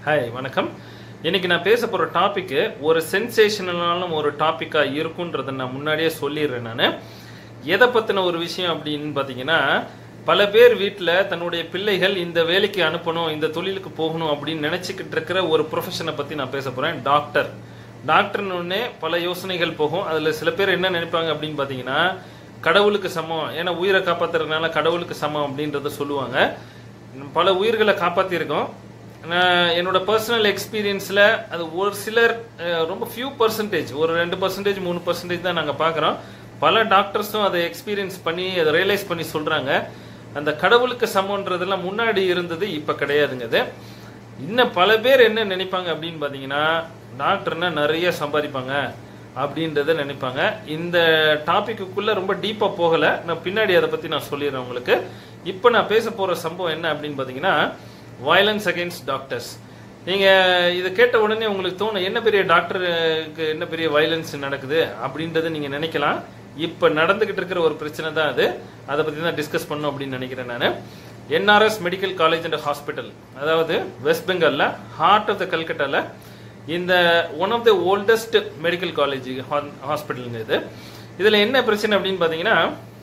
Hi வணக்கம் இன்னைக்கு நான் பேச போகிற டாபிக்கு ஒரு சென்சேஷனலான ஒரு டாப்பிக்காக இருக்குன்றதை நான் முன்னாடியே சொல்லிடுறேன் நான் எதை பற்றின ஒரு விஷயம் அப்படின்னு பார்த்தீங்கன்னா பல பேர் வீட்டில் தன்னுடைய பிள்ளைகள் இந்த வேலைக்கு அனுப்பணும் இந்த தொழிலுக்கு போகணும் அப்படின்னு நினச்சிக்கிட்டு இருக்கிற ஒரு ப்ரொஃபஷனை பற்றி நான் பேச போகிறேன் டாக்டர் டாக்டர்னு உடனே பல யோசனைகள் போகும் அதில் சில பேர் என்ன நினைப்பாங்க அப்படின்னு பார்த்தீங்கன்னா கடவுளுக்கு சமம் ஏன்னா உயிரை காப்பாத்துறதுனால கடவுளுக்கு சமம் அப்படின்றத சொல்லுவாங்க பல உயிர்களை காப்பாற்றிருக்கோம் நான் என்னோட பர்சனல் எக்ஸ்பீரியன்ஸில் அது ஒரு சிலர் அஹ், ரொம்ப ஃபியூ பர்சன்டேஜ் ஒரு ரெண்டு பர்சன்டேஜ் மூணு பர்சன்டேஜ் தான் நாங்கள் பார்க்குறோம் பல டாக்டர்ஸும் அதை எக்ஸ்பீரியன்ஸ் பண்ணி அதை ரியலைஸ் பண்ணி சொல்கிறாங்க அந்த கடவுளுக்கு சமன்றதெல்லாம் முன்னாடி இருந்தது இப்போ கிடையாதுங்க அது இன்னும் பல பேர் என்ன நினைப்பாங்க அப்படின்னு பார்த்தீங்கன்னா டாக்டர்னா நிறைய சம்பாதிப்பாங்க அப்படின்றத நினைப்பாங்க இந்த டாபிக்குள்ள ரொம்ப டீப்பாக போகலை நான் பின்னாடி அதை பற்றி நான் சொல்லிடுறேன் உங்களுக்கு இப்போ நான் பேச போகிற சம்பவம் என்ன அப்படின்னு பார்த்தீங்கன்னா வயலன்ஸ் அகெயின்ஸ்ட் டாக்டர்ஸ் நீங்கள் இதை கேட்ட உடனே உங்களுக்கு தோணும் என்ன பெரிய டாக்டருக்கு என்ன பெரிய வயலன்ஸ் நடக்குது அப்படின்றத நீங்கள் நினைக்கலாம் இப்போ நடந்துகிட்டு இருக்கிற ஒரு பிரச்சனை தான் அது அதை பற்றி தான் டிஸ்கஸ் பண்ணோம் அப்படின்னு நினைக்கிறேன் நான் NRS medical college and hospital அதாவது வெஸ்ட் பெங்காலில் ஹார்ட் ஆஃப் த கல்கட்டாவில் இந்த one of the oldest medical college ஹாஸ்பிட்டலுங்க இது இதில் என்ன பிரச்சனை அப்படின்னு பார்த்தீங்கன்னா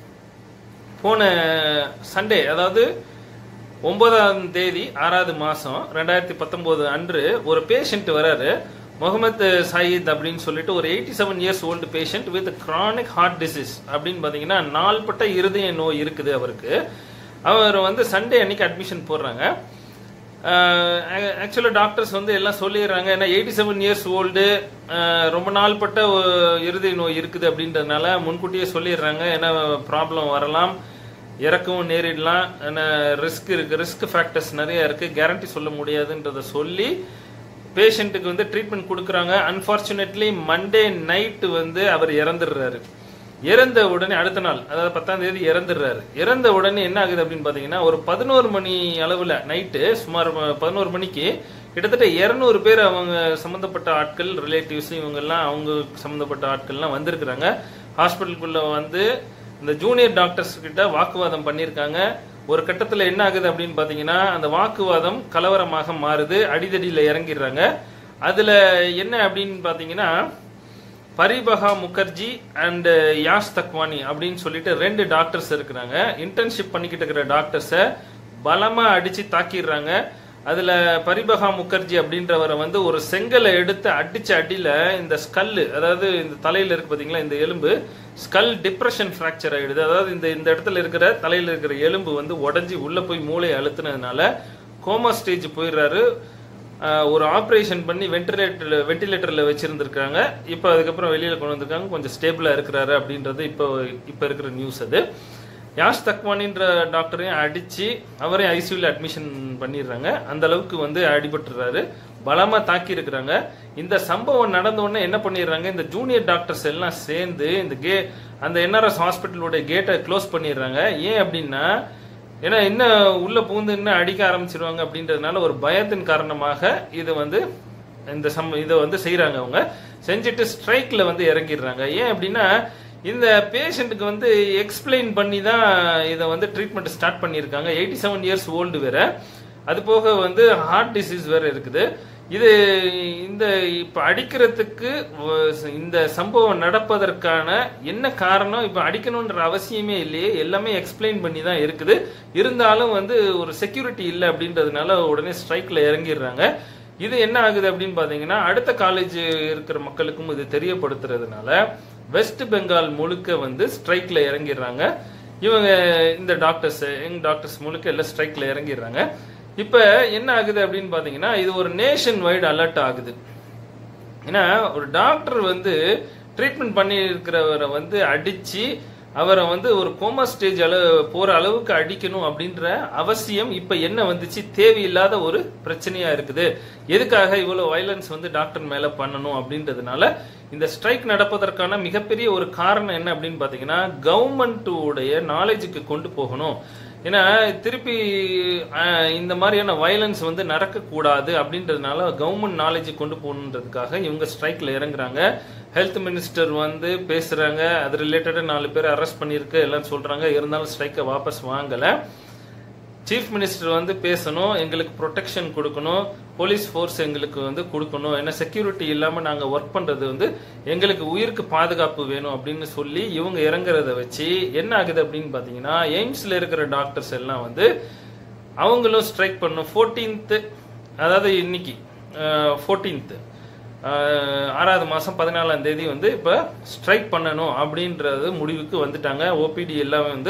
போன சண்டே அதாவது ஒன்பதாம் தேதி ஆறாவது மாதம் ரெண்டாயிரத்தி பத்தொம்போது அன்று ஒரு பேஷண்ட் வராரு முகமது சயீத் அப்படின்னு சொல்லிட்டு ஒரு eighty seven years old patient with chronic heart disease அப்படின்னு பார்த்தீங்கன்னா நாள்பட்ட இருதய நோய் இருக்குது அவருக்கு அவர் வந்து சண்டே அன்னைக்கு அட்மிஷன் போடுறாங்க ஆக்சுவலாக டாக்டர்ஸ் வந்து எல்லாம் சொல்லிடுறாங்க ஏன்னா எயிட்டி செவன் இயர்ஸ் ஓல்டு ரொம்ப நாள்பட்ட ஒரு இருதய நோய் இருக்குது அப்படின்றதுனால முன்கூட்டியே சொல்லிடுறாங்க ஏன்னா ப்ராப்ளம் வரலாம் இறக்கவும் நேரிடலாம் ரிஸ்க் இருக்கு ரிஸ்க் ஃபேக்டர்ஸ் நிறைய இருக்கு கேரண்டி சொல்ல முடியாதுன்றத சொல்லி பேஷண்ட்டுக்கு வந்து ட்ரீட்மெண்ட் கொடுக்குறாங்க அன்பார்ச்சுனேட்லி மண்டே நைட்டு வந்து அவர் இறந்துடுறாரு இறந்த உடனே அடுத்த நாள் அதாவது பத்தாம் தேதி இறந்துடுறாரு இறந்த உடனே என்ன ஆகுது அப்படின்னு பார்த்தீங்கன்னா ஒரு பதினோரு மணி அளவில் நைட்டு சுமார் பதினோரு மணிக்கு கிட்டத்தட்ட இரநூறு பேர் அவங்க சம்மந்தப்பட்ட ஆட்கள் ரிலேட்டிவ்ஸ் இவங்கெல்லாம் அவங்க சம்மந்தப்பட்ட ஆட்கள்லாம் வந்திருக்கிறாங்க ஹாஸ்பிட்டலுக்குள்ள வந்து இந்த ஜூனியர் டாக்டர்ஸ் கிட்ட வாக்குவாதம் பண்ணியிருக்காங்க ஒரு கட்டத்தில் என்ன ஆகுது அப்படின்னு பார்த்தீங்கன்னா அந்த வாக்குவாதம் கலவரமாக மாறுது அடிதடியில் இறங்கிடுறாங்க அதில் என்ன அப்படின்னு பார்த்தீங்கன்னா பரிபகா முகர்ஜி அண்ட் யாஷ் தக்வானி அப்படின்னு சொல்லிட்டு ரெண்டு டாக்டர்ஸ் இருக்கிறாங்க இன்டர்ன்ஷிப் பண்ணிக்கிட்டு இருக்கிற டாக்டர்ஸை பலமா அடிச்சு தாக்கிடுறாங்க அதுல பரிபகா முகர்ஜி அப்படின்றவரை வந்து ஒரு செங்கலை எடுத்து அடிச்ச அடியில இந்த ஸ்கல்லு அதாவது இந்த தலையில இருக்கு பாத்தீங்களா இந்த எலும்பு ஸ்கல் டிப்ரெஷன் ஃப்ராக்சர் ஆயிடுது அதாவது இந்த இந்த இடத்துல இருக்கிற தலையில இருக்கிற எலும்பு வந்து உடஞ்சி உள்ள போய் மூளையை அழுத்துனதுனால கோமா ஸ்டேஜ் போயிடுறாரு ஆஹ் ஒரு ஆப்ரேஷன் பண்ணி வென்டிலேட்டர் வென்டிலேட்டரில் வச்சுருந்துருக்காங்க இப்போ அதுக்கப்புறம் வெளியில் கொண்டு வந்திருக்காங்க கொஞ்சம் ஸ்டேபிளாக இருக்கிறாரு அப்படின்றது இப்போ இப்போ இருக்கிற நியூஸ் அது யாஷ் தக்வானின்ற டாக்டரையும் அடித்து அவரையும் ஐசியூவில் அட்மிஷன் பண்ணிடுறாங்க அந்த அளவுக்கு வந்து அடிபட்டுறாரு பலமாக தாக்கி இருக்கிறாங்க இந்த சம்பவம் நடந்த உடனே என்ன பண்ணிடுறாங்க இந்த ஜூனியர் டாக்டர்ஸ் எல்லாம் சேர்ந்து இந்த கே அந்த என்ஆர்எஸ் ஹாஸ்பிட்டலோட கேட்டை க்ளோஸ் பண்ணிடுறாங்க ஏன் அப்படின்னா ஏன்னா என்ன உள்ள பூந்து இன்னும் அடிக்க ஆரம்பிச்சிருவாங்க அப்படின்றதுனால ஒரு பயத்தின் காரணமாக இது வந்து இந்த சம் இதை வந்து செய்றாங்க அவங்க செஞ்சுட்டு ஸ்ட்ரைக்ல வந்து இறங்கிடுறாங்க ஏன் அப்படின்னா இந்த பேஷண்ட்டுக்கு வந்து எக்ஸ்பிளைன் பண்ணி தான் இதை வந்து ட்ரீட்மெண்ட் ஸ்டார்ட் பண்ணியிருக்காங்க எயிட்டி செவன் இயர்ஸ் ஓல்டு வேற அது போக வந்து ஹார்ட் டிசீஸ் வேற இருக்குது இது இந்த இப்ப அடிக்கிறதுக்கு வ- இந்த சம்பவம் நடப்பதற்கான என்ன காரணம் இப்ப அடிக்கணும்ன்ற அவசியமே இல்லையே எல்லாமே எக்ஸ்பிளைன் பண்ணி தான் இருக்குது இருந்தாலும் வந்து ஒரு செக்யூரிட்டி இல்லை அப்படின்றதுனால உடனே ஸ்ட்ரைக்ல இறங்கிடுறாங்க இது என்ன ஆகுது அப்படின்னு பாத்தீங்கன்னா அடுத்த காலேஜ் இருக்கிற மக்களுக்கும் இது தெரியப்படுத்துறதுனால வெஸ்ட் பெங்கால் முழுக்க வந்து ஸ்ட்ரைக்ல இறங்கிடுறாங்க இவங்க இந்த டாக்டர்ஸ் யங் டாக்டர்ஸ் முழுக்க எல்லாம் ஸ்ட்ரைக்ல இறங்கிடுறாங்க இப்ப என்ன ஆகுது அப்படின்னு பாத்தீங்கன்னா இது ஒரு நேஷன் வைடு அலர்ட் ஆகுது ஏன்னா ஒரு டாக்டர் வந்து ட்ரீட்மெண்ட் பண்ணி இருக்கிறவரை வந்து அடிச்சு அவரை வந்து ஒரு கோமா ஸ்டேஜ் அளவு போற அளவுக்கு அடிக்கணும் அப்படின்ற அவசியம் இப்ப என்ன வந்துச்சு தேவையில்லாத ஒரு பிரச்சனையா இருக்குது எதுக்காக இவ்வளவு வயலன்ஸ் வந்து டாக்டர் மேல பண்ணணும் அப்படின்றதுனால இந்த ஸ்ட்ரைக் நடப்பதற்கான மிகப்பெரிய ஒரு காரணம் என்ன அப்படின்னு பாத்தீங்கன்னா கவர்மெண்ட்டுடைய நாலேஜுக்கு கொண்டு போகணும் ஏன்னா திருப்பி அஹ், இந்த மாதிரியான வயலன்ஸ் வந்து நடக்கக்கூடாது அப்படின்றதுனால கவர்மெண்ட் நாலேஜ் கொண்டு போகணுன்றதுக்காக இவங்க ஸ்ட்ரைக்ல இறங்குறாங்க ஹெல்த் மினிஸ்டர் வந்து பேசுறாங்க அது ரிலேட்டடாக நாலு பேர் அரெஸ்ட் பண்ணியிருக்கு எல்லாம் சொல்றாங்க இருந்தாலும் ஸ்ட்ரைக்கை வாபஸ் வாங்கல சீஃப் மினிஸ்டர் வந்து பேசணும் எங்களுக்கு ப்ரொடெக்ஷன் கொடுக்கணும் போலீஸ் ஃபோர்ஸ் எங்களுக்கு வந்து கொடுக்கணும் ஏன்னா செக்யூரிட்டி இல்லாம நாங்க ஒர்க் பண்றது வந்து எங்களுக்கு உயிருக்கு பாதுகாப்பு வேணும் அப்படின்னு சொல்லி இவங்க இறங்குறத வச்சு என்ன ஆகுது அப்படின்னு பாத்தீங்கன்னா எய்ம்ஸ்ல இருக்கிற டாக்டர்ஸ் எல்லாம் வந்து அவங்களும் ஸ்ட்ரைக் பண்ணும் 14th அதாவது இன்னைக்கு ஃபோர்டீன்த் ஆறாவது மாசம் பதினாலாம் தேதி வந்து இப்ப ஸ்ட்ரைக் பண்ணணும் அப்படின்றது முடிவுக்கு வந்துட்டாங்க ஓபிடி எல்லாம் வந்து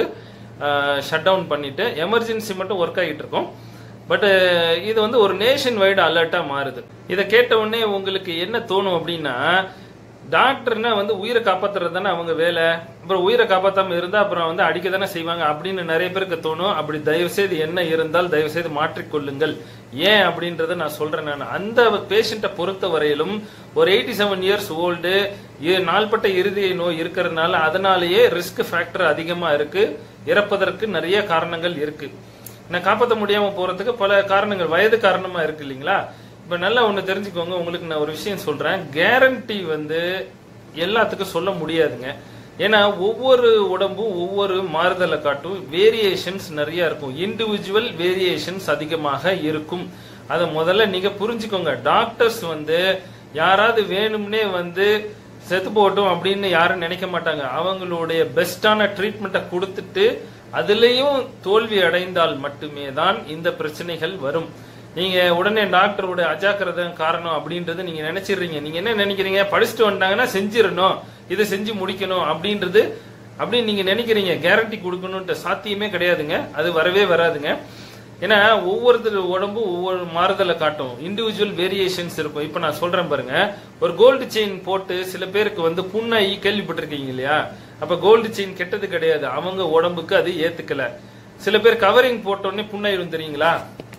ஷட் டவுன் பண்ணிட்டு எமர்ஜென்சி மட்டும் ஒர்க் ஆகிட்டு இருக்கோம் பட் இது வந்து ஒரு நேஷன் வைடு அலர்ட்டா மாறுது இதை கேட்ட உடனே உங்களுக்கு என்ன தோணும் அப்படின்னா டாக்டர்னா வந்து உயிரை காப்பாத்துறது தானே அவங்க வேலை அப்புறம் உயிரை காப்பாத்தாம இருந்தா அப்புறம் வந்து அடிக்க தானே செய்வாங்க அப்படின்னு நிறைய பேருக்கு தோணும் அப்படி தயவு செய்து என்ன இருந்தால் தயவு செய்து மாற்றிக்கொள்ளுங்கள் ஏன் அப்படின்றத நான் சொல்றேன் நான் அந்த பேஷண்ட்டை பொறுத்த வரையிலும் ஒரு எயிட்டி செவன் இயர்ஸ் ஓல்டு நாள்பட்ட இருதய நோய் இருக்கிறதுனால அதனாலேயே ரிஸ்க் ஃபேக்டர் அதிகமா இருக்கு இறப்பதற்கு நிறைய காரணங்கள் இருக்கு நான் காப்பாற்ற முடியாம போறதுக்கு பல காரணங்கள் வயது காரணமா இருக்கு இல்லைங்களா இப்ப நல்லா ஒண்ணு தெரிஞ்சுக்கோங்க உங்களுக்கு நான் ஒரு விஷயம் சொல்றேன் கேரண்டி வந்து எல்லாத்துக்கும் சொல்ல முடியாதுங்க ஏன்னா ஒவ்வொரு உடம்பும் ஒவ்வொரு மாறுதலை காட்டும் வேரியேஷன்ஸ் நிறைய இருக்கும் இண்டிவிஜுவல் வேரியேஷன்ஸ் அதிகமாக இருக்கும் அதை முதல்ல நீங்க புரிஞ்சுக்கோங்க டாக்டர்ஸ் வந்து யாராவது வேணும்னே வந்து செத்து போட்டும் அப்படின்னு யாரும் நினைக்க மாட்டாங்க அவங்களுடைய பெஸ்டான ட்ரீட்மெண்ட்டை கொடுத்துட்டு அதுலயும் தோல்வி அடைந்தால் மட்டுமே தான் இந்த பிரச்சனைகள் வரும் நீங்க உடனே டாக்டரோட அஜாக்கிரதை காரணம் அப்படின்றது நீங்க நினைச்சிடுறீங்க நீங்க என்ன நினைக்கிறீங்க படிச்சுட்டு வந்துட்டாங்கன்னா செஞ்சிடணும் இதை செஞ்சு முடிக்கணும் அப்படின்றது அப்படின்னு நீங்க நினைக்கிறீங்க கேரண்டி கொடுக்கணும்ன்ற சாத்தியமே கிடையாதுங்க அது வரவே வராதுங்க ஏன்னா ஒவ்வொருத்தர் உடம்பும் ஒவ்வொரு மாறுதலை காட்டும் இண்டிவிஜுவல் வேரியேஷன்ஸ் இருக்கும் இப்ப நான் சொல்றேன் பாருங்க ஒரு கோல்டு செயின் போட்டு சில பேருக்கு வந்து புண்ணாகி கேள்விப்பட்டிருக்கீங்க இல்லையா அப்ப கோல்டு செயின் கெட்டது கிடையாது அவங்க உடம்புக்கு அது ஏத்துக்கல சில பேர் கவரிங் போட்ட உடனே புண்ணாயிடும் தெரியுங்களா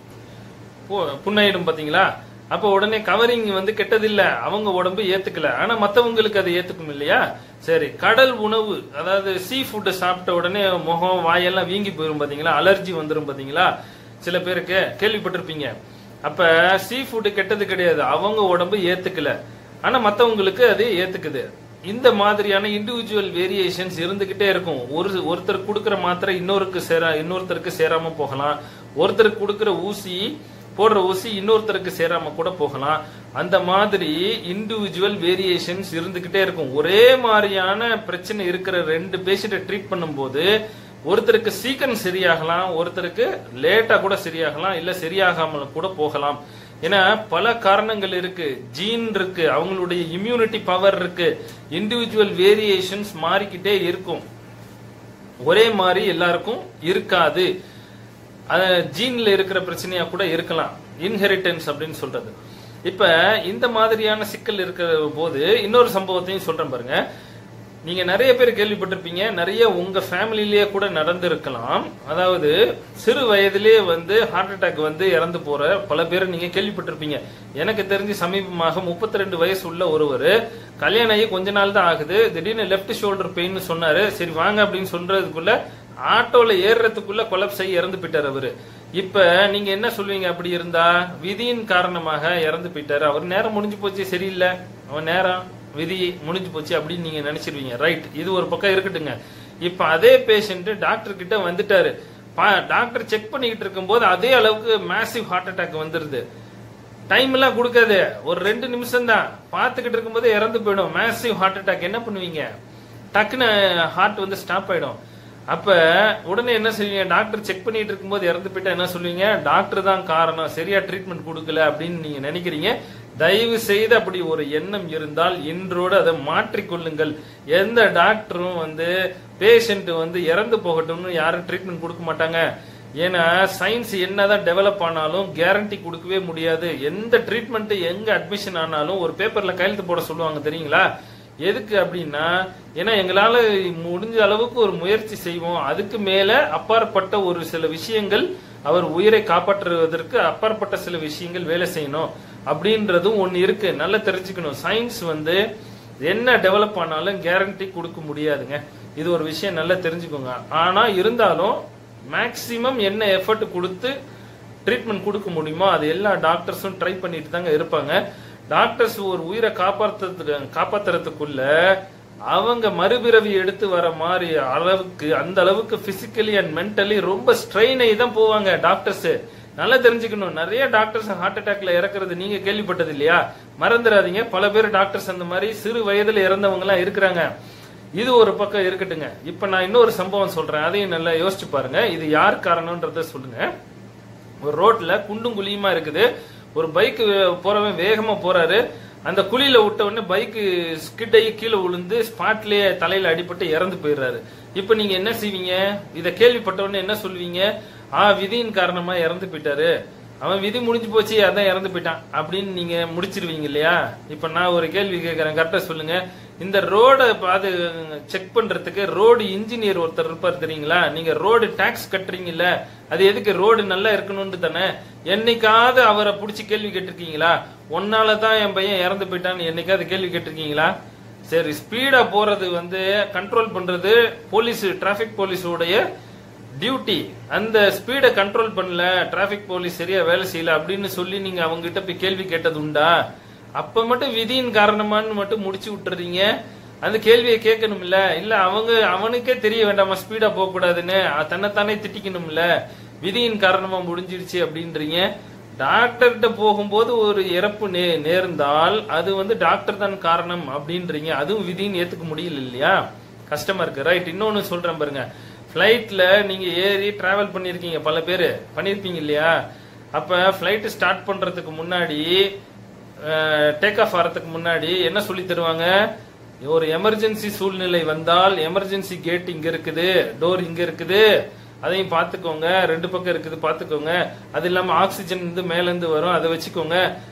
பு- புண்ணாயிடும் பாத்தீங்களா அப்ப உடனே கவரிங் வந்து கெட்டதில்ல அவங்க உடம்பு ஏத்துக்கல ஆனா மத்தவங்களுக்கு அது ஏத்துக்கும் இல்லையா சரி கடல் உணவு அதாவது சீ ஃபுட்டை சாப்பிட்ட உடனே முகம் வாயெல்லாம் வீங்கி போயிரும் பாத்தீங்களா அலர்ஜி வந்துரும் பாத்தீங்களா சில பேருக்கு கேள்விப்பட்டிருப்பீங்க அப்ப சீ ஃபுட் கெட்டது கிடையாது அவங்க உடம்பு ஏத்துக்கல ஆனா மத்தவங்களுக்கு அது ஏத்துக்குது இந்த மாதிரியான இண்டிவிஜுவல் வேரியேஷன்ஸ் இருந்துகிட்டே இருக்கும் ஒரு ஒருத்தர் கொடுக்கிற மாத்திரை இன்னொருக்கு சேரா இன்னொருத்தருக்கு சேராம போகலாம் ஒருத்தருக்கு கொடுக்கிற ஊசி போடுற ஊசி இன்னொருத்தருக்கு சேராம கூட போகலாம் அந்த மாதிரி இண்டிவிஜுவல் வேரியேஷன்ஸ் இருந்துகிட்டே இருக்கும் ஒரே மாதிரியான பிரச்சனை இருக்கிற ரெண்டு பேஷண்ட்டை ட்ரீட் பண்ணும்போது ஒருத்தருக்கு சீக்கிரம் சரியாகலாம் ஒருத்தருக்கு லேட்டா கூட சரியாகலாம் இல்ல சரியாகாமல் கூட போகலாம் ஏன்னா பல காரணங்கள் இருக்கு ஜீன் இருக்கு அவங்களுடைய இம்யூனிட்டி பவர் இருக்கு இண்டிவிஜுவல் வேரியேஷன்ஸ் மாறிக்கிட்டே இருக்கும் ஒரே மாதிரி எல்லாருக்கும் இருக்காது ஜீன்ல இருக்கிற பிரச்சனையா கூட இருக்கலாம் இன்ஹெரிட்டன்ஸ் அப்படின்னு சொல்றது இப்ப இந்த மாதிரியான சிக்கல் இருக்கிற போது இன்னொரு சம்பவத்தையும் சொல்றேன் பாருங்க நீங்க நிறைய பேர் கேள்விப்பட்டிருப்பீங்க நிறைய உங்க ஃபேமிலிலேயே கூட நடந்திருக்கலாம் அதாவது சிறு வயதிலேயே வந்து ஹார்ட் அட்டாக் வந்து இறந்து போற பல பேர் நீங்க கேள்விப்பட்டிருப்பீங்க எனக்கு தெரிஞ்சு சமீபமாக 32 ரெண்டு வயசு உள்ள ஒருவர் கல்யாணம் ஆகி கொஞ்ச நாள் தான் ஆகுது திடீர்னு லெஃப்ட் ஷோல்டர் பெயின் சொன்னாரு சரி வாங்க அப்படின்னு சொல்றதுக்குள்ள ஆட்டோல ஏறுறதுக்குள்ள கொலப்ஸ் ஆகி இறந்து போயிட்டாரு அவரு இப்ப நீங்க என்ன சொல்லுவீங்க அப்படி இருந்தா விதியின் காரணமாக இறந்து போயிட்டாரு அவர் நேரம் முடிஞ்சு போச்சு சரியில்லை அவன் நேரம் விதி முடிஞ்சு போச்சு அப்படின்னு நீங்க நினைச்சிருவீங்க ரைட் இது ஒரு பக்கம் இருக்கட்டுங்க இப்ப அதே பேஷண்ட் டாக்டர் கிட்ட வந்துட்டாரு பா- டாக்டர் செக் பண்ணிக்கிட்டு இருக்கும்போது அதே அளவுக்கு மேசிவ் ஹார்ட் அட்டாக் வந்துருது டைம் எல்லாம் கொடுக்காது ஒரு ரெண்டு நிமிஷம் தான் பார்த்துக்கிட்டு இருக்கும்போது இறந்து போயிடும் மேசிவ் ஹார்ட் அட்டாக் என்ன பண்ணுவீங்க டக்குன்னு ஹார்ட் வந்து ஸ்டாப் ஆயிடும் அப்ப உடனே என்ன செய்வீங்க டாக்டர் செக் பண்ணிட்டு இருக்கும்போது இறந்து போயிட்டா என்ன சொல்லுவீங்க டாக்டர் தான் காரணம் சரியா ட்ரீட்மெண்ட் கொடுக்கல அப்படின்னு நீங்க நினைக்கிறீங்க தயவு செய்து அப்படி ஒரு எண்ணம் இருந்தால் இன்றோடு அதை மாற்றிக்கொள்ளுங்கள் எந்த டாக்டரும் வந்து பேஷண்ட் வந்து இறந்து போகட்டும்னு யாரும் ட்ரீட்மெண்ட் கொடுக்க மாட்டாங்க ஏன்னா சயின்ஸ் என்னதான் டெவலப் ஆனாலும் கேரண்டி கொடுக்கவே முடியாது எந்த ட்ரீட்மெண்ட் எங்க அட்மிஷன் ஆனாலும் ஒரு பேப்பர்ல கையெழுத்து போட சொல்லுவாங்க தெரியுங்களா எதுக்கு அப்படின்னா ஏன்னா எங்களால முடிஞ்ச அளவுக்கு ஒரு முயற்சி செய்வோம் அதுக்கு மேல அப்பாற்பட்ட ஒரு சில விஷயங்கள் அவர் உயிரை காப்பாற்றுவதற்கு அப்பாற்பட்ட சில விஷயங்கள் வேலை செய்யணும் அப்படின்றதும் ஒண்ணு இருக்கு நல்லா தெரிஞ்சுக்கணும் சயின்ஸ் வந்து என்ன டெவலப் ஆனாலும் கேரண்டி கொடுக்க முடியாதுங்க இது ஒரு விஷயம் நல்லா தெரிஞ்சுக்கோங்க ஆனா இருந்தாலும் மேக்சிமம் என்ன எஃபர்ட் கொடுத்து ட்ரீட்மெண்ட் கொடுக்க முடியுமோ அது எல்லா டாக்டர்ஸும் ட்ரை பண்ணிட்டு தாங்க இருப்பாங்க டாக்டர்ஸ் ஒரு உயிரை காப்பாத்துறதுக்கு காப்பாத்துறதுக்குள்ள அவங்க மறுபிறவி எடுத்து வர மாதிரி அளவுக்கு அந்த அளவுக்கு பிசிக்கலி அண்ட் மென்டலி ரொம்ப ஸ்ட்ரெயின் ஆகி தான் போவாங்க டாக்டர்ஸ் நல்லா தெரிஞ்சுக்கணும் நிறைய டாக்டர்ஸ் ஹார்ட் அட்டாக்ல இறக்குறது நீங்க கேள்விப்பட்டது இல்லையா மறந்துடாதீங்க பல பேர் டாக்டர்ஸ் அந்த மாதிரி சிறு வயதுல இறந்தவங்க எல்லாம் இருக்கிறாங்க இது ஒரு பக்கம் இருக்கட்டுங்க இப்ப நான் இன்னொரு சம்பவம் சொல்றேன் அதையும் நல்லா யோசிச்சு பாருங்க இது யார் காரணம்ன்றத சொல்லுங்க ஒரு ரோட்ல குண்டும் குழியுமா இருக்குது ஒரு பைக் போறவன் வேகமா போறாரு அந்த குழியில விட்ட உடனே பைக் ஸ்கிட் ஆகி கீழே விழுந்து ஸ்பாட்லயே தலையில அடிபட்டு இறந்து போயிடுறாரு இப்ப நீங்க என்ன செய்வீங்க இத கேள்விப்பட்ட உடனே என்ன சொல்வீங்க ஆ விதியின் காரணமா இறந்து போயிட்டாரு அவன் விதி முடிஞ்சு போச்சு அதான் இறந்து போயிட்டான் அப்படின்னு நீங்க முடிச்சிருவீங்க இல்லையா இப்ப நான் ஒரு கேள்வி கேட்கறேன் கரெக்டா சொல்லுங்க இந்த ரோட பாது செக் பண்றதுக்கு ரோடு இன்ஜினியர் ஒருத்தர் இருப்பார் தெரியுங்களா நீங்க ரோடு டாக்ஸ் கட்டுறீங்கல்ல அது எதுக்கு ரோடு நல்லா இருக்கணும்னு தானே என்னைக்காவது அவரை புடிச்சு கேள்வி கேட்டிருக்கீங்களா ஒன்னால தான் என் பையன் இறந்து போயிட்டான்னு என்னைக்காவது கேள்வி கேட்டிருக்கீங்களா சரி ஸ்பீடா போறது வந்து கண்ட்ரோல் பண்றது போலீஸ் டிராபிக் போலீஸோடைய டியூட்டி அந்த ஸ்பீடை கண்ட்ரோல் பண்ணல டிராபிக் போலீஸ் சரியா வேலை செய்யல அப்படின்னு சொல்லி நீங்க அவங்க கிட்ட போய் கேள்வி கேட்டது உண்டா அப்ப மட்டும் விதியின் காரணமான்னு மட்டும் முடிச்சு விட்டுறீங்க அந்த கேள்வியை கேட்கணும்ல இல்ல அவங்க அவனுக்கே தெரிய வேண்டாமா ஸ்பீடா போக கூடாதுன்னு தன்னைத்தானே திட்டிக்கணும்ல விதியின் காரணமா முடிஞ்சிருச்சு அப்படின்றீங்க டாக்டர்கிட்ட போகும்போது ஒரு இறப்பு நே நேர்ந்தால் அது வந்து டாக்டர் தான் காரணம் அப்படின்றீங்க அதுவும் விதின்னு ஏத்துக்க முடியல இல்லையா கஷ்டமா இருக்கு ரைட் இன்னொன்னு சொல்றேன் பாருங்க ஃபிளைட்ல நீங்க ஏறி டிராவல் பண்ணிருக்கீங்க பல பேர் பண்ணிருப்பீங்க இல்லையா அப்ப ஃபிளைட் ஸ்டார்ட் பண்றதுக்கு முன்னாடி டேக் ஆஃப் ஆறதுக்கு முன்னாடி என்ன சொல்லி தருவாங்க ஒரு எமர்ஜென்சி சூழ்நிலை வந்தால் எமர்ஜென்சி கேட் இங்க இருக்குது டோர் இங்க இருக்குது அதையும் பார்த்துக்கோங்க ரெண்டு பக்கம் இருக்குது பார்த்துக்கோங்க அது இல்லாம ஆக்சிஜன் வந்து மேல இருந்து வரும் அதை வச்சுக்கோங்க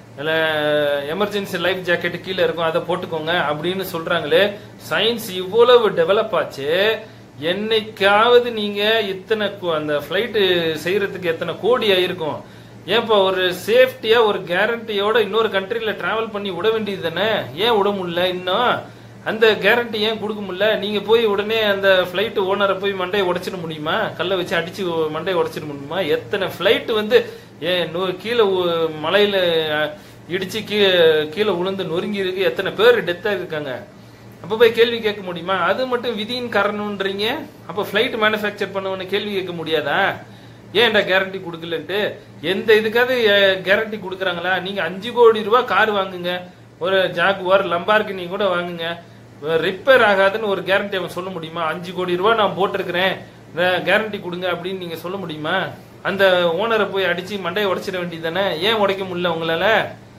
எமர்ஜென்சி லைஃப் ஜாக்கெட் கீழே இருக்கும் அதை போட்டுக்கோங்க அப்படின்னு சொல்றாங்களே சயின்ஸ் இவ்வளவு டெவலப் ஆச்சு என்னைக்காவது நீங்க இத்தனை கு- அந்த பிளைட் செய்யறதுக்கு எத்தனை கோடி ஆயிருக்கும் ஏன்பா ஒரு சேஃப்டியா ஒரு கேரண்டியோட இன்னொரு கண்ட்ரில டிராவல் பண்ணி விட வேண்டியது தானே ஏன் விட முடியல இன்னும் அந்த கேரண்டி ஏன் கொடுக்க முடியல நீங்க போய் உடனே அந்த பிளைட் ஓனரை போய் மண்டையை உடைச்சிட முடியுமா கல்லை வச்சு அடிச்சு மண்டையை உடைச்சிட முடியுமா எத்தனை பிளைட் வந்து ஏன் நொ- கீழே உ- மலையில அஹ், இடிச்சு கீழே கீழே விழுந்து நொறுங்கி இருக்கு எத்தனை பேர் டெத்தா இருக்காங்க அப்ப போய் கேள்வி கேட்க முடியுமா அது மட்டும் விதியின் காரணம்ன்றீங்க அப்ப பிளைட் மேனுஃபேக்சர் பண்ணவன கேள்வி கேட்க முடியாதா ஏன்டா கேரண்டி கொடுக்கலன்ட்டு எந்த இதுக்காவது கேரண்டி கொடுக்குறாங்களா நீங்க அஞ்சு கோடி ரூபாய் கார் வாங்குங்க ஒரு ஜாகுவார் லம்பார்கினி கூட வாங்குங்க ரிப்பேர் ஆகாதுன்னு ஒரு கேரண்டி அவன் சொல்ல முடியுமா அஞ்சு கோடி ரூபாய் நான் போட்டிருக்கிறேன் கேரண்டி கொடுங்க அப்படின்னு நீங்க சொல்ல முடியுமா அந்த ஓனரை போய் அடிச்சு மண்டையை உடைச்சிட வேண்டியது தானே ஏன் உடைக்க முடியல உங்களால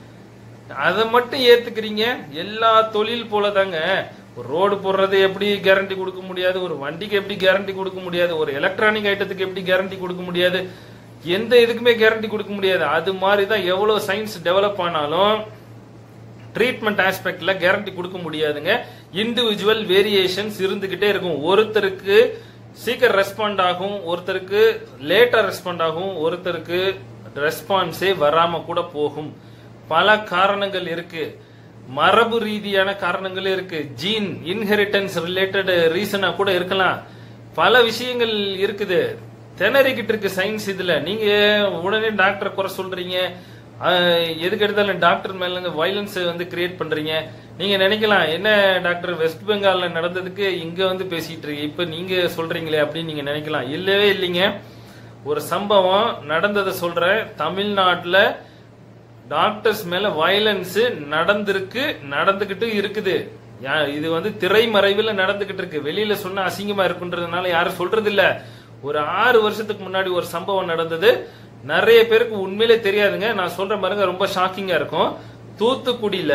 அதை மட்டும் ஏத்துக்கிறீங்க எல்லா தொழில் போல தாங்க ஒரு ரோடு போடுறது எப்படி கேரண்டி கொடுக்க முடியாது ஒரு வண்டிக்கு எப்படி கேரண்டி கொடுக்க முடியாது ஒரு எலக்ட்ரானிக் ஐட்டத்துக்கு எப்படி கேரண்டி கொடுக்க முடியாது எந்த இதுக்குமே கேரண்டி கொடுக்க முடியாது அது மாதிரி தான் எவ்வளவு சயின்ஸ் டெவலப் ஆனாலும் ட்ரீட்மெண்ட் ஆஸ்பெக்ட்ல கேரண்டி கொடுக்க முடியாதுங்க இண்டிவிஜுவல் வேரியேஷன்ஸ் இருந்துகிட்டே இருக்கும் ஒருத்தருக்கு சீக்கிரம் ரெஸ்பாண்ட் ஆகும் ஒருத்தருக்கு லேட்டா ரெஸ்பாண்ட் ஆகும் ஒருத்தருக்கு ரெஸ்பான்ஸே வராம கூட போகும் பல காரணங்கள் இருக்கு மரபு ரீதியான காரணங்கள் இருக்கு ஜீன் இன்ஹெரிட்டன்ஸ் ரிலேட்டட் ரீசனா கூட இருக்கலாம் பல விஷயங்கள் இருக்குது திணறிக்கிட்டு இருக்கு சயின்ஸ் இதுல நீங்க உடனே டாக்டரை குறை சொல்றீங்க ஆஹ், எதுக்கு எடுத்தாலும் டாக்டர் மேல இருந்து வயலன்ஸ் வந்து கிரியேட் பண்றீங்க நீங்க நினைக்கலாம் என்ன டாக்டர் வெஸ்ட் பெங்கால்ல நடந்ததுக்கு இங்க வந்து பேசிட்டு இருக்கீங்க இப்ப நீங்க சொல்றீங்களே அப்படின்னு நீங்க நினைக்கலாம் இல்லவே இல்லைங்க ஒரு சம்பவம் நடந்ததை சொல்றேன் தமிழ்நாட்டுல டாக்டர்ஸ் மேல வயலன்ஸ் நடந்திருக்கு நடந்துகிட்டு இருக்குது யா- இது வந்து திரைமறைவுல நடந்துகிட்டு இருக்கு வெளியில சொன்னா அசிங்கமா இருக்குன்றதுனால யாரும் சொல்றது இல்ல ஒரு ஆறு வருஷத்துக்கு முன்னாடி ஒரு சம்பவம் நடந்தது நிறைய பேருக்கு உண்மையிலே தெரியாதுங்க நான் சொல்றேன் பாருங்க ரொம்ப ஷாக்கிங்கா இருக்கும் தூத்துக்குடியில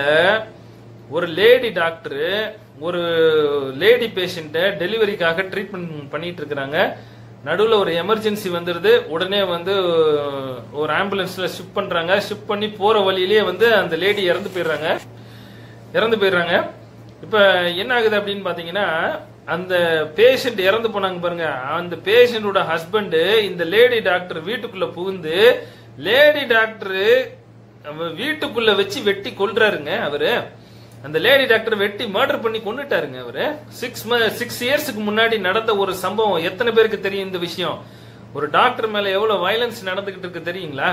ஒரு லேடி டாக்டர் ஒரு லேடி பேஷண்ட்டை டெலிவரிக்காக ட்ரீட்மெண்ட் பண்ணிட்டு இருக்கிறாங்க நடுவுல ஒரு எமர்ஜென்சி வந்துருது உடனே வந்து ஒரு ஆம்புலன்ஸ்ல ஷிஃப்ட் பண்றாங்க ஷிஃப்ட் பண்ணி போற வழியிலேயே வந்து அந்த லேடி இறந்து போயிடுறாங்க இறந்து போயிடுறாங்க இப்ப என்ன ஆகுது அப்படின்னு பாத்தீங்கன்னா அந்த பேஷண்ட் இறந்து போனாங்க பாருங்க அந்த பேஷண்டோட ஹஸ்பண்ட் இந்த லேடி டாக்டர் வீட்டுக்குள்ள புகுந்து லேடி டாக்டர் வீட்டுக்குள்ள வச்சு வெட்டி கொல்றாருங்க அவரு அந்த லேடி டாக்டர் வெட்டி மர்டர் பண்ணி கொண்டுட்டாருங்க அவரு சிக்ஸ் சிக்ஸ் இயர்ஸ்க்கு முன்னாடி நடந்த ஒரு சம்பவம் எத்தனை பேருக்கு தெரியும் இந்த விஷயம் ஒரு டாக்டர் மேல எவ்வளவு வயலன்ஸ் நடந்துகிட்டு இருக்கு தெரியுங்களா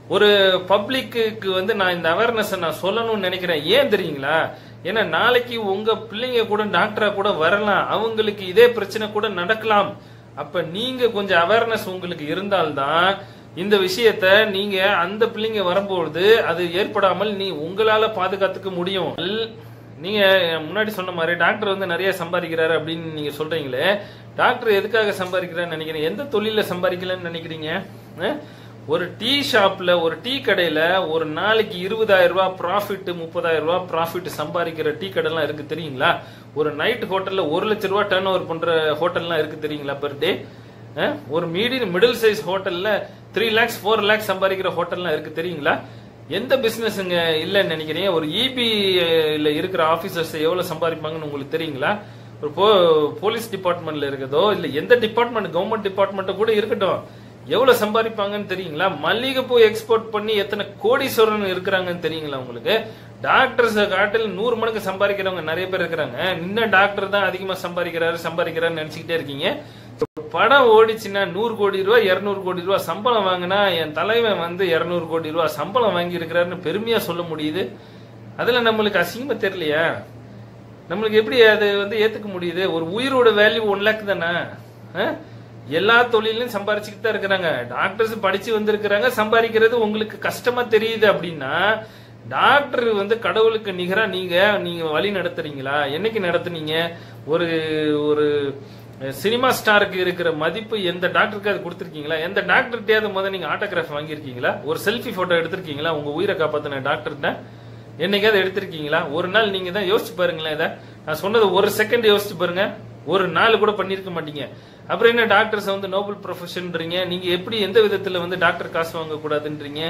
ஒரு பப்ளிக்கு வந்து நான் இந்த அவேர்னஸ் நான் சொல்லணும்னு நினைக்கிறேன் ஏன் தெரியுங்களா ஏன்னா நாளைக்கு உங்க பிள்ளைங்க கூட டாக்டரா கூட வரலாம் அவங்களுக்கு இதே பிரச்சனை கூட நடக்கலாம் அப்ப நீங்க கொஞ்சம் அவேர்னஸ் உங்களுக்கு இருந்தால்தான் இந்த விஷயத்த நீங்க அந்த பிள்ளைங்க வரும்பொழுது அது ஏற்படாமல் நீ உங்களால பாதுகாத்துக்க முடியும் நீங்க முன்னாடி சொன்ன மாதிரி டாக்டர் வந்து நிறைய சம்பாதிக்கிறாரு அப்படின்னு நீங்க சொல்றீங்களே டாக்டர் எதுக்காக சம்பாதிக்கிறான்னு நினைக்கிறீங்க எந்த தொழில சம்பாதிக்கலன்னு நினைக்கிறீங்க அஹ்? ஒரு டீ ஷாப்ல ஒரு டீ கடையில ஒரு நாளைக்கு இருபதாயிரம் ரூபாய் ப்ராஃபிட் முப்பதாயிரம் ரூபாய் ப்ராஃபிட் சம்பாதிக்கிற டீ கடைலாம் இருக்கு தெரியுங்களா ஒரு நைட் ஹோட்டல்ல ஒரு லட்ச ரூபாய் டர்ன் ஓவர் பண்ற ஹோட்டல்லாம் இருக்கு தெரியுங்களா பெர் டே ஒரு மீடியம் மிடில் சைஸ் ஹோட்டல்ல த்ரீ லேக்ஸ் ஃபோர் லேக்ஸ் சம்பாதிக்கிற ஹோட்டல்லாம் இருக்கு தெரியுங்களா எந்த பிசினஸ்ங்க இல்லைன்னு நினைக்கிறீங்க ஒரு இபில இருக்கிற ஆபீசர்ஸ் எவ்வளவு சம்பாதிப்பாங்கன்னு உங்களுக்கு தெரியுங்களா ஒரு போ போலீஸ் டிபார்ட்மெண்ட்ல இருக்கதோ இல்ல எந்த டிபார்ட்மெண்ட் கவர்மெண்ட் டிபார்ட்மெண்ட் கூட இருக்கட்டும் எவ்வளவு சம்பாதிப்பாங்கன்னு தெரியுங்களா மல்லிகைப்பூ எக்ஸ்போர்ட் பண்ணி எத்தனை கோடீஸ்வரன் இருக்கிறாங்கன்னு தெரியுங்களா உங்களுக்கு டாக்டர்ஸ் காட்டில் நூறு மடங்கு சம்பாதிக்கிறவங்க நிறைய பேர் இருக்கிறாங்க நின்ன டாக்டர் தான் அதிகமா சம்பாதிக்கிறாரு சம்பாதிக்கிறாருன்னு நினைச்சுக்கிட்டே இருக்கீங்க படம் ஓடிச்சுன்னா நூறு கோடி ரூபாய் இருநூறு கோடி ரூபாய் சம்பளம் வாங்கினா என் தலைவன் வந்து இருநூறு கோடி ரூபாய் சம்பளம் வாங்கி இருக்கிறாருன்னு பெருமையா சொல்ல முடியுது அதுல நம்மளுக்கு அசிங்கமா தெரியலையா நம்மளுக்கு எப்படி அது வந்து ஏத்துக்க முடியுது ஒரு உயிரோட வேல்யூ ஒன் லேக் தானே அஹ்? எல்லா தொழிலையும் சம்பாரிச்சுக்கிட்டு தான் இருக்கிறாங்க டாக்டர்ஸ் படிச்சு வந்திருக்கிறாங்க சம்பாதிக்கிறது உங்களுக்கு கஷ்டமா தெரியுது அப்படின்னா டாக்டர் வந்து கடவுளுக்கு நிகரா நீங்க நீங்க வழி நடத்துறீங்களா என்னைக்கு நடத்துனீங்க ஒரு ஒரு சினிமா ஸ்டாருக்கு இருக்கிற மதிப்பு எந்த டாக்டருக்கு அது கொடுத்துருக்கீங்களா எந்த டாக்டர்கிட்டயாவது முதல்ல நீங்க ஆட்டோகிராஃப் வாங்கியிருக்கீங்களா ஒரு செல்ஃபி போட்டோ எடுத்திருக்கீங்களா உங்க உயிரை காப்பாத்தின டாக்டர்கிட்ட என்னைக்காவது எடுத்திருக்கீங்களா ஒரு நாள் நீங்க தான் யோசிச்சு பாருங்களேன் இதை நான் சொன்னது ஒரு செகண்ட் யோசிச்சு பாருங்க ஒரு நாள் கூட பண்ணிருக்க மாட்டீங்க அப்புறம் என்ன டாக்டர்ஸ் வந்து நோபல் ப்ரொஃபஷன்றீங்க நீங்க எப்படி எந்த விதத்துல வந்து டாக்டர் காசு வாங்க கூடாதுன்றீங்க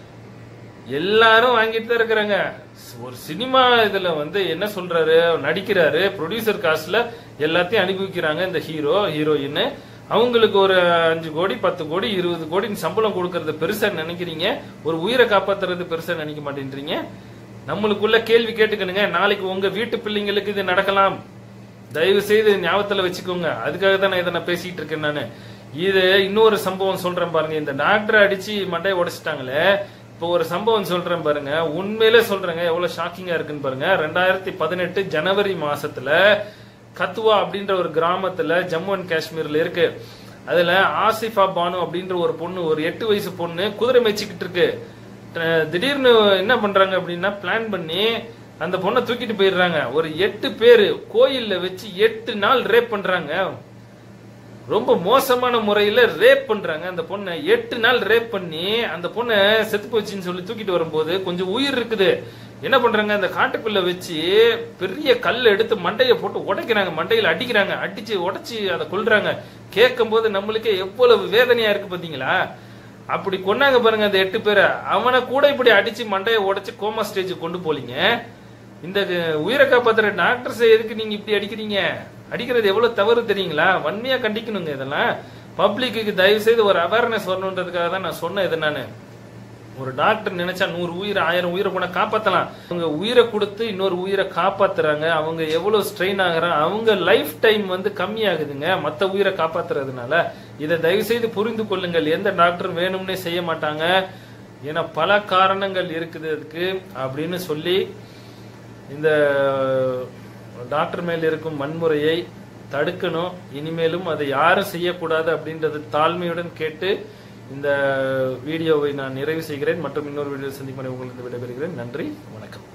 எல்லாரும் வாங்கிட்டு தான் இருக்கிறாங்க ஒரு சினிமா இதுல வந்து என்ன சொல்றாரு நடிக்கிறாரு ப்ரொடியூசர் காசுல எல்லாத்தையும் அனுபவிக்கிறாங்க இந்த ஹீரோ ஹீரோயின் அவங்களுக்கு ஒரு அஞ்சு கோடி பத்து கோடி இருபது கோடி சம்பளம் கொடுக்கறது பெருசா நினைக்கிறீங்க ஒரு உயிரை காப்பாத்துறது பெருசா நினைக்க மாட்டேன்றீங்க நம்மளுக்குள்ள கேள்வி கேட்டுக்கணுங்க நாளைக்கு உங்க வீட்டு பிள்ளைங்களுக்கு இது நடக்கலாம் தயவு செய்து ஞாபகத்துல வச்சுக்கோங்க அதுக்காக தான் நான் இதை நான் பேசிட்டு இருக்கேன் நானு இது இன்னொரு சம்பவம் சொல்றேன் பாருங்க இந்த டாக்டரை அடிச்சு மண்டையை உடைச்சிட்டாங்களே இப்போ ஒரு சம்பவம் சொல்றேன் பாருங்க உண்மையிலே சொல்றேங்க எவ்வளவு ஷாக்கிங்கா இருக்குன்னு பாருங்க ரெண்டாயிரத்தி பதினெட்டு ஜனவரி மாசத்துல கத்துவா அப்படின்ற ஒரு கிராமத்துல ஜம்மு அண்ட் காஷ்மீர்ல இருக்கு அதுல ஆசிஃபா பானு அப்படின்ற ஒரு பொண்ணு ஒரு எட்டு வயசு பொண்ணு குதிரை மேய்ச்சிக்கிட்டு இருக்கு அஹ் திடீர்னு என்ன பண்றாங்க அப்படின்னா பிளான் பண்ணி அந்த பொண்ணை தூக்கிட்டு போயிடுறாங்க ஒரு எட்டு பேரு கோயில்ல வச்சு எட்டு நாள் ரேப் பண்றாங்க ரொம்ப மோசமான முறையில ரேப் பண்றாங்க அந்த பொண்ணை எட்டு நாள் ரேப் பண்ணி அந்த பொண்ணை செத்து போச்சுன்னு சொல்லி தூக்கிட்டு வரும்போது கொஞ்சம் உயிர் இருக்குது என்ன பண்றாங்க அந்த காட்டுக்குள்ள வச்சு பெரிய கல் எடுத்து மண்டைய போட்டு உடைக்கிறாங்க மண்டையில அடிக்கிறாங்க அடிச்சு உடைச்சு அதை கொல்றாங்க கேட்கும் போது நம்மளுக்கே எவ்வளவு வேதனையா இருக்கு பாத்தீங்களா அப்படி கொன்னாங்க பாருங்க அந்த எட்டு பேரை அவனை கூட இப்படி அடிச்சு மண்டையை உடைச்சு கோமா ஸ்டேஜ் கொண்டு போலீங்க இந்த உயிரை காப்பாத்துற டாக்டர்ஸ் எதுக்கு நீங்க இப்படி அடிக்கிறீங்க அடிக்கிறது எவ்வளவு தவறு தெரியுங்களா வன்மையா கண்டிக்கணுங்க இதெல்லாம் பப்ளிக்கு தயவு செய்து ஒரு அவேர்னஸ் வரணுன்றதுக்காக தான் நான் சொன்னேன் இது நானு ஒரு டாக்டர் நினைச்சா நூறு உயிர் ஆயிரம் உயிரை கூட காப்பாத்தலாம் அவங்க உயிரை கொடுத்து இன்னொரு உயிரை காப்பாத்துறாங்க அவங்க எவ்வளவு ஸ்ட்ரெயின் ஆகுறாங்க அவங்க லைஃப் டைம் வந்து கம்மியாகுதுங்க மத்த உயிரை காப்பாத்துறதுனால இதை தயவு செய்து புரிந்து கொள்ளுங்கள் எந்த டாக்டர் வேணும்னே செய்ய மாட்டாங்க ஏன்னா பல காரணங்கள் இருக்குது அதுக்கு அப்படின்னு சொல்லி இந்த டாக்டர் மேல் இருக்கும் வன்முறையை தடுக்கணும் இனிமேலும் அதை யாரும் செய்யக்கூடாது அப்படின்றது தாழ்மையுடன் கேட்டு இந்த வீடியோவை நான் நிறைவு செய்கிறேன் மற்றும் இன்னொரு வீடியோ சந்திக்கும் வரை உங்களுக்கு விடைபெறுகிறேன் நன்றி வணக்கம்